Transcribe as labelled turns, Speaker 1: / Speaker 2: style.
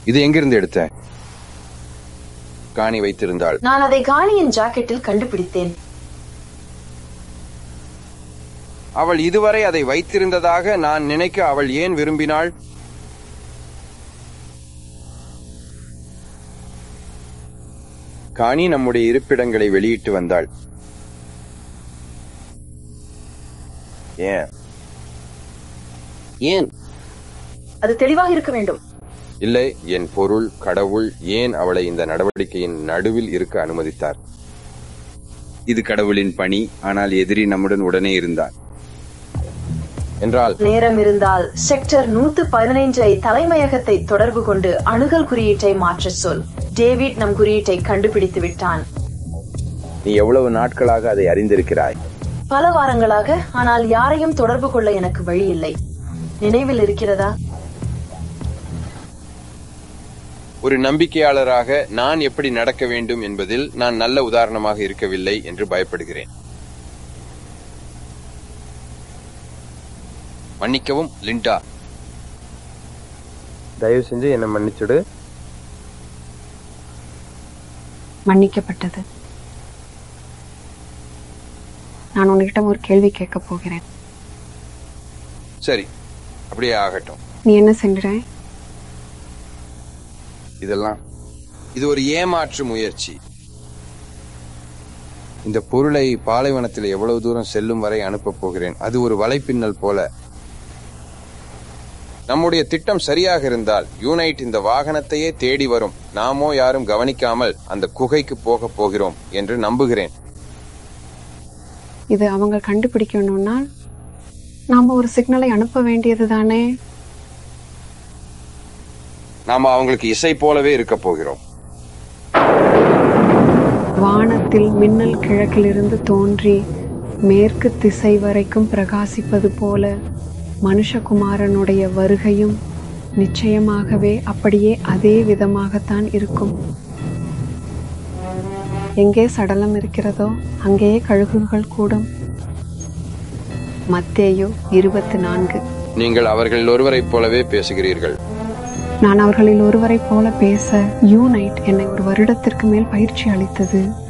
Speaker 1: இது எங்கிருந்து எடுத்த காணி வைத்திருந்தாள்
Speaker 2: நான் அதை காணியின் ஜாக்கெட்டில் கண்டுபிடித்தேன்
Speaker 1: அவள் இதுவரை அதை வைத்திருந்ததாக நான் நினைக்க அவள் ஏன் விரும்பினாள் காணி நம்முடைய இருப்பிடங்களை வெளியிட்டு வந்தாள் ஏன்
Speaker 3: ஏன்
Speaker 2: அது தெளிவாக இருக்க வேண்டும்
Speaker 1: இல்லை என் பொருள் கடவுள் ஏன் அவளை இந்த நடவடிக்கையின் நடுவில் இருக்க அனுமதித்தார் இது கடவுளின் பணி ஆனால் எதிரி நம்முடன் உடனே இருந்தார் என்றால்
Speaker 2: நேரம் இருந்தால் செக்டர் நூத்து பதினைஞ்சை தலைமையகத்தை தொடர்பு கொண்டு அணுகல் குறியீட்டை மாற்றச் சொல் டேவிட் நம் குறியீட்டை கண்டுபிடித்து விட்டான்
Speaker 1: நீ எவ்வளவு நாட்களாக அதை அறிந்திருக்கிறாய்
Speaker 2: பல வாரங்களாக ஆனால் யாரையும் தொடர்பு கொள்ள எனக்கு வழி இல்லை நினைவில் இருக்கிறதா
Speaker 1: ஒரு நம்பிக்கையாளராக நான் எப்படி நடக்க வேண்டும் என்பதில் நான் நல்ல உதாரணமாக இருக்கவில்லை என்று பயப்படுகிறேன் மன்னிக்கவும் லிண்டா தயவு செஞ்சு என்ன மன்னிச்சுடு
Speaker 4: மன்னிக்கப்பட்டது நான் உன்கிட்ட ஒரு கேள்வி கேட்க போகிறேன்
Speaker 1: சரி அப்படியே ஆகட்டும்
Speaker 4: நீ என்ன சென்ற
Speaker 1: இதெல்லாம் இது ஒரு ஏமாற்று முயற்சி இந்த பொருளை பாலைவனத்தில் எவ்வளவு தூரம் செல்லும் வரை அனுப்பப் போகிறேன் அது ஒரு வலைப்பின்னல் போல நம்முடைய திட்டம் சரியாக இருந்தால் யூனைட் இந்த வாகனத்தையே தேடி வரும் நாமோ யாரும் கவனிக்காமல் அந்த குகைக்கு போக போகிறோம் என்று நம்புகிறேன்
Speaker 4: இது அவங்க கண்டுபிடிக்கணும்னா நாம ஒரு சிக்னலை அனுப்ப வேண்டியது தானே
Speaker 1: நாம அவங்களுக்கு இசை போலவே இருக்க போகிறோம்
Speaker 4: வானத்தில் மின்னல் கிழக்கிலிருந்து தோன்றி மேற்கு திசை வரைக்கும் பிரகாசிப்பது போல மனுஷகுமாரனுடைய வருகையும் நிச்சயமாகவே அப்படியே அதே விதமாகத்தான் இருக்கும் எங்கே சடலம் இருக்கிறதோ அங்கேயே கழுகுகள் கூடும் மத்தேயு இருபத்தி நான்கு
Speaker 1: நீங்கள் அவர்கள் ஒருவரைப் போலவே பேசுகிறீர்கள்
Speaker 4: நான் அவர்களில் ஒருவரைப் போல பேச யூனைட் என்னை ஒரு வருடத்திற்கு மேல் பயிற்சி அளித்தது